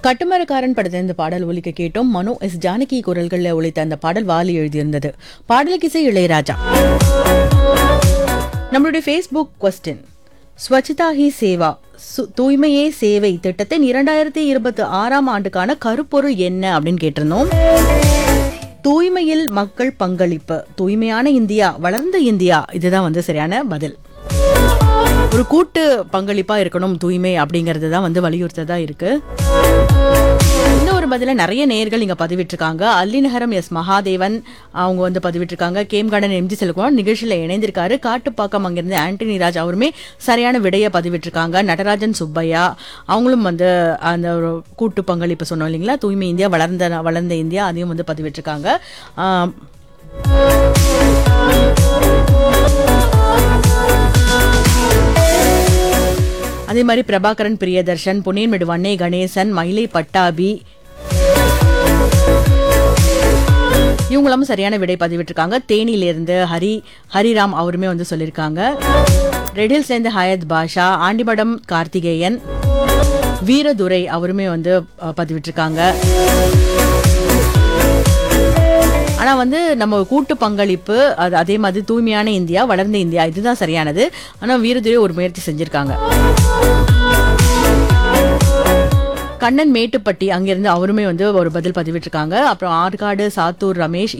கட்டுமரக்காரன் படத்தில் இந்த பாடல் ஒலிக்க கேட்டோம் மனோ எஸ் ஜானகி குரல்களில் ஒலித்த அந்த பாடல் வாலி எழுதியிருந்தது பாடலுக்கு இசை இளையராஜா நம்மளுடைய ஃபேஸ்புக் கொஸ்டின் ஸ்வச்தா ஹி சேவா சு- தூய்மையே சேவை திட்டத்தின் இரண்டாயிரத்தி இருபத்தி ஆறாம் ஆண்டுக்கான கருப்பொருள் என்ன அப்படின்னு கேட்டிருந்தோம் தூய்மையில் மக்கள் பங்களிப்பு தூய்மையான இந்தியா வளர்ந்த இந்தியா இதுதான் வந்து சரியான பதில் ஒரு கூட்டு பங்களிப்பா இருக்கணும் தூய்மை அப்படிங்கிறது தான் வந்து வலியுறுத்ததா இருக்கு இன்னொரு பதில நிறைய நேயர்கள் இங்க பதிவிட்டிருக்காங்க அல்லிநகரம் எஸ் மகாதேவன் அவங்க வந்து பதிவிட்டிருக்காங்க கேம்கார்டன் எம்ஜி செல்குமார் நிகழ்ச்சியில இணைந்திருக்காரு காட்டுப்பாக்கம் அங்கிருந்து ஆண்டனி ராஜ் அவருமே சரியான விடைய பதிவிட்டிருக்காங்க நடராஜன் சுப்பையா அவங்களும் வந்து அந்த ஒரு கூட்டு பங்களிப்பு சொன்னோம் இல்லைங்களா தூய்மை இந்தியா வளர்ந்த வளர்ந்த இந்தியா அதையும் வந்து பதிவிட்டிருக்காங்க ஆம், அதே மாதிரி பிரபாகரன் பிரியதர்ஷன் புனேன்மெடு வண்ணே கணேசன் மயிலை பட்டாபி இவங்களும் சரியான விடை பதிவிட்டிருக்காங்க தேனியிலிருந்து ஹரி ஹரிராம் அவருமே வந்து சொல்லியிருக்காங்க ரெடில் சேர்ந்த ஹயத் பாஷா ஆண்டிமடம் கார்த்திகேயன் வீரதுரை அவருமே வந்து அஹ், பதிவிட்டிருக்காங்க ஆனா வந்து நம்ம கூட்டு பங்களிப்பு அது அதே மாதிரி தூய்மையான இந்தியா வளர்ந்த இந்தியா இதுதான் சரியானது ஆனா வீரதுரை ஒரு முயற்சி செஞ்சிருக்காங்க கண்ணன் மேட்டுப்பட்டி அங்கிருந்து அவருமே வந்து ஒரு பதில் பதிவிட்டிருக்காங்க அப்புறம் ஆற்காடு சாத்தூர் ரமேஷ்